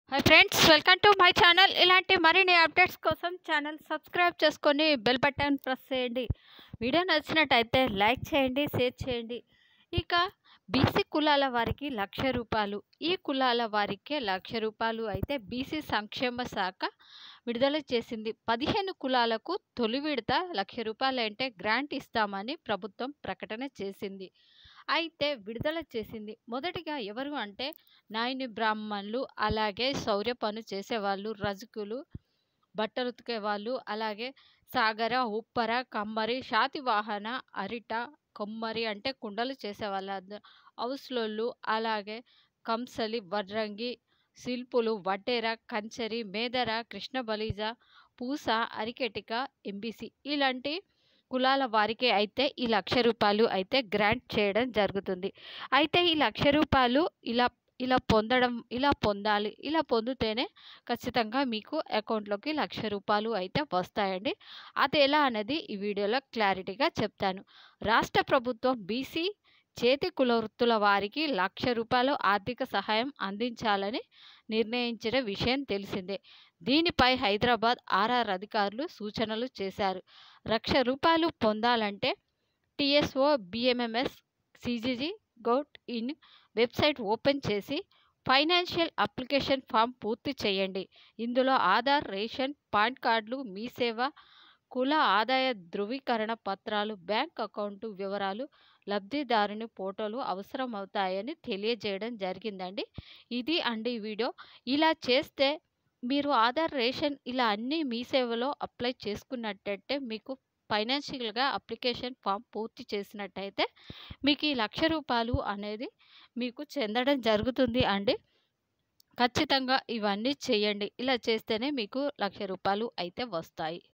hi friends welcome to my channel ఇలాంటి మరిన్ని updates కోసం ఛానల్ సబ్స్క్రైబ్ చేసుకొని బెల్ బటన్ ప్రెస్ చేయండి వీడియో నచ్చినట్టయితే లైక్ చేయండి షేర్ చేయండి ఇక బీసీ కులాల వారికి లక్ష రూపాయలు ఈ కులాల వారికే లక్ష రూపాయలు అయితే బీసీ సంక్షేమ శాఖ విడుదల చేసింది పదిహేను కులాలకు తొలి విడత లక్ష రూపాయలు అంటే గ్రాంట్ ఇస్తామని ప్రభుత్వం ప్రకటన చేసింది అయితే విడుదల చేసింది మొదటిగా ఎవరు అంటే నాయని బ్రాహ్మణులు అలాగే శౌర్య పని చేసేవాళ్ళు రజకులు బట్టలు ఉతికే వాళ్ళు అలాగే సాగర ఉప్పర కమ్మరి శాతివాహన అరిట కొమ్మరి అంటే కుండలు చేసేవాళ్ళు హౌస్లోళ్ళు అలాగే కంసలి వడ్రంగి శిల్పులు వడ్డేర కంచరి మేదర కృష్ణ బలిజ పూస అరికెటిక ఎంబీసీ ఇలాంటి కులాల వారికి అయితే ఈ లక్ష రూపాయలు అయితే గ్రాంట్ చేయడం జరుగుతుంది అయితే ఈ లక్ష రూపాయలు ఇలా ఇలా పొందడం ఇలా పొందాలి ఇలా పొందితేనే ఖచ్చితంగా మీకు అకౌంట్లోకి లక్ష రూపాయలు అయితే వస్తాయండి అది ఎలా అనేది ఈ వీడియోలో క్లారిటీగా చెప్తాను రాష్ట్ర ప్రభుత్వం బీసీ చేతి కుల వృత్తుల వారికి లక్ష రూపాయలు ఆర్థిక సహాయం అందించాలని నిర్ణయించిన విషయం తెలిసిందే దీనిపై హైదరాబాద్ ఆర్ఆర్ అధికారులు సూచనలు చేశారు లక్ష రూపాయలు పొందాలంటే TSO BMMS CGG gov in website open చేసి ఫైనాన్షియల్ అప్లికేషన్ ఫామ్ పూర్తి చేయండి ఇందులో ఆధార్ రేషన్ పాన్ కార్డులు మీ సేవ కుల ఆదాయ ధృవీకరణ పత్రాలు బ్యాంక్ అకౌంటు వివరాలు లబ్ధిదారుని ఫోటోలు అవసరమవుతాయని తెలియజేయడం జరిగిందండి ఇది అండి వీడియో ఇలా చేస్తే మీరు ఆధార్ రేషన్ ఇలా అన్నీ మీ సేవలో అప్లై చేసుకున్నట్టయితే మీకు ఫైనాన్షియల్గా అప్లికేషన్ ఫామ్ పూర్తి చేసినట్టయితే మీకు ఈ లక్ష రూపాయలు అనేది మీకు చెందడం జరుగుతుంది అండి ఖచ్చితంగా ఇవన్నీ చేయండి ఇలా చేస్తేనే మీకు లక్ష రూపాయలు అయితే వస్తాయి